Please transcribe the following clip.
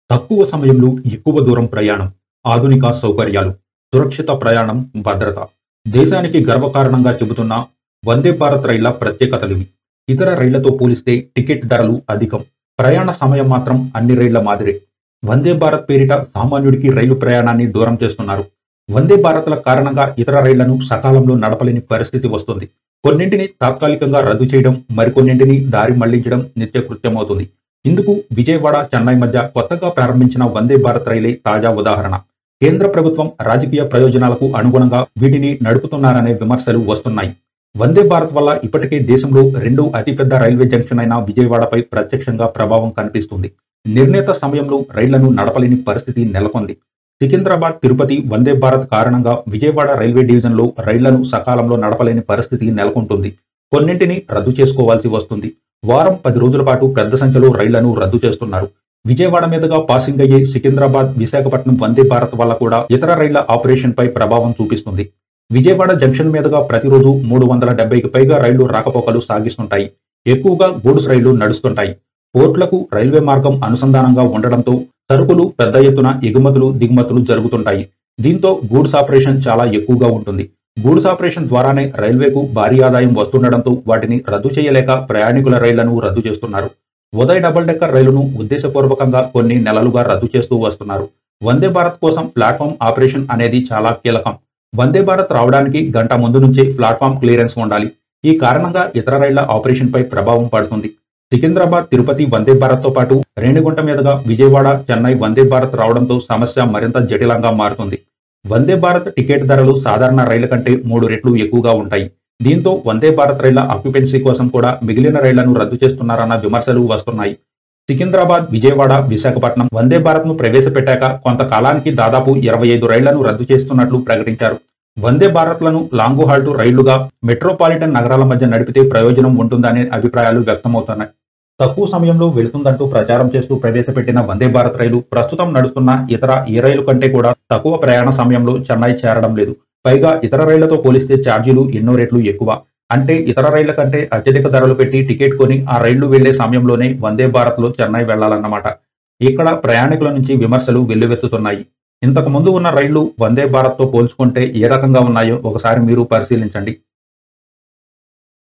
తక్కువ సమయంలో ఎక్కువ దూరం ప్రయాణం ఆధునిక సౌకర్యాలు సురక్షిత ప్రయాణం భద్రత దేశానికి గర్వకారణంగా చెబుతున్న వందే భారత్ రైళ్ల ప్రత్యేకతలివి ఇతర రైళ్లతో పోలిస్తే టికెట్ ధరలు అధికం ప్రయాణ సమయం మాత్రం అన్ని రైళ్ల మాదిరే వందే భారత్ పేరిట సామాన్యుడికి రైలు ప్రయాణాన్ని దూరం చేస్తున్నారు వందే భారత్ల కారణంగా ఇతర రైళ్లను సకాలంలో నడపలేని పరిస్థితి వస్తుంది కొన్నింటిని తాత్కాలికంగా రద్దు చేయడం మరికొన్నింటిని దారి మళ్లించడం నిత్యకృత్యమవుతుంది ఇందుకు విజయవాడ చెన్నై మధ్య కొత్తగా ప్రారంభించిన వందే భారత్ రైలే తాజా ఉదాహరణ కేంద్ర ప్రభుత్వం రాజకీయ ప్రయోజనాలకు అనుగుణంగా వీటిని నడుపుతున్నారనే విమర్శలు వస్తున్నాయి వందే భారత్ వల్ల ఇప్పటికే దేశంలో రెండో అతిపెద్ద రైల్వే జంక్షన్ అయిన విజయవాడపై ప్రత్యక్షంగా ప్రభావం కనిపిస్తుంది నిర్ణీత సమయంలో రైళ్లను నడపలేని పరిస్థితి నెలకొంది సికింద్రాబాద్ తిరుపతి వందే భారత్ కారణంగా విజయవాడ రైల్వే డివిజన్లో రైళ్లను సకాలంలో నడపలేని పరిస్థితి నెలకొంటుంది కొన్నింటిని రద్దు చేసుకోవాల్సి వస్తుంది వారం పది రోజుల పాటు పెద్ద సంఖ్యలో రైళ్లను రద్దు చేస్తున్నారు విజయవాడ మీదుగా పాసింగ్ అయ్యే సికింద్రాబాద్ విశాఖపట్నం వందే భారత్ వల్ల కూడా ఇతర రైళ్ల ఆపరేషన్ పై ప్రభావం చూపిస్తుంది విజయవాడ జంక్షన్ మీదుగా ప్రతిరోజు మూడు వందల డెబ్బైకి పైగా రైళ్లు రాకపోకలు సాగిస్తుంటాయి ఎక్కువగా గూడ్స్ రైళ్లు నడుస్తుంటాయి పోర్టులకు రైల్వే మార్గం అనుసంధానంగా ఉండడంతో సరుకులు పెద్ద ఎత్తున ఎగుమతులు దిగుమతులు జరుగుతుంటాయి దీంతో గూడ్స్ ఆపరేషన్ చాలా ఎక్కువగా ఉంటుంది గూడ్స్ ఆపరేషన్ ద్వారానే రైల్వేకు భారీ ఆదాయం వస్తుండడంతో వాటిని రద్దు చేయలేక ప్రయాణికుల రైళ్లను రద్దు చేస్తున్నారు ఉదయ్ డబుల్ డెక్కర్ రైలును ఉద్దేశపూర్వకంగా కొన్ని నెలలుగా రద్దు చేస్తూ వస్తున్నారు వందే భారత్ కోసం ప్లాట్ఫామ్ ఆపరేషన్ అనేది చాలా కీలకం వందే భారత్ రావడానికి గంట ముందు నుంచే ప్లాట్ఫామ్ క్లియరెన్స్ ఉండాలి ఈ కారణంగా ఇతర రైళ్ల ఆపరేషన్ పై ప్రభావం పడుతుంది సికింద్రాబాద్ తిరుపతి వందే భారత్ తో పాటు రేణిగుంట మీదుగా విజయవాడ చెన్నై వందే భారత్ రావడంతో సమస్య మరింత జటిలంగా మారుతుంది వందే భారత్ టికెట్ ధరలు సాధారణ రైళ్ల కంటే మూడు రెట్లు ఎక్కువగా ఉంటాయి దీంతో వందే భారత్ రైళ్ల ఆక్యుపెన్సీ కోసం కూడా మిగిలిన రైళ్లను రద్దు చేస్తున్నారన్న విమర్శలు వస్తున్నాయి సికింద్రాబాద్ విజయవాడ విశాఖపట్నం వందే భారత్ ను ప్రవేశపెట్టాక కొంతకాలానికి దాదాపు ఇరవై ఐదు రైళ్లను రద్దు చేస్తున్నట్లు ప్రకటించారు వందే భారత్లను లాంగు హాల్టు రైళ్లుగా మెట్రోపాలిటన్ నగరాల మధ్య నడిపితే ప్రయోజనం ఉంటుందనే అభిప్రాయాలు వ్యక్తమవుతున్నాయి తక్కువ సమయంలో వెళుతుందంటూ ప్రచారం చేస్తూ ప్రవేశపెట్టిన వందే భారత్ రైలు ప్రస్తుతం నడుస్తున్న ఇతర ఏ రైలు కంటే కూడా తక్కువ ప్రయాణ సమయంలో చెన్నై చేరడం లేదు పైగా ఇతర రైళ్లతో పోలిస్తే ఛార్జీలు ఎన్నో రెట్లు ఎక్కువ అంటే ఇతర రైళ్ల కంటే అత్యధిక ధరలు పెట్టి టికెట్ కొని ఆ రైళ్లు వెళ్లే సమయంలోనే వందే భారత్ లో చెన్నై వెళ్లాలన్నమాట ఇక్కడ ప్రయాణికుల నుంచి విమర్శలు వెల్లువెత్తుతున్నాయి ఇంతకు ముందు ఉన్న రైళ్లు వందే భారత్ తో పోల్చుకుంటే ఏ రకంగా ఉన్నాయో ఒకసారి మీరు పరిశీలించండి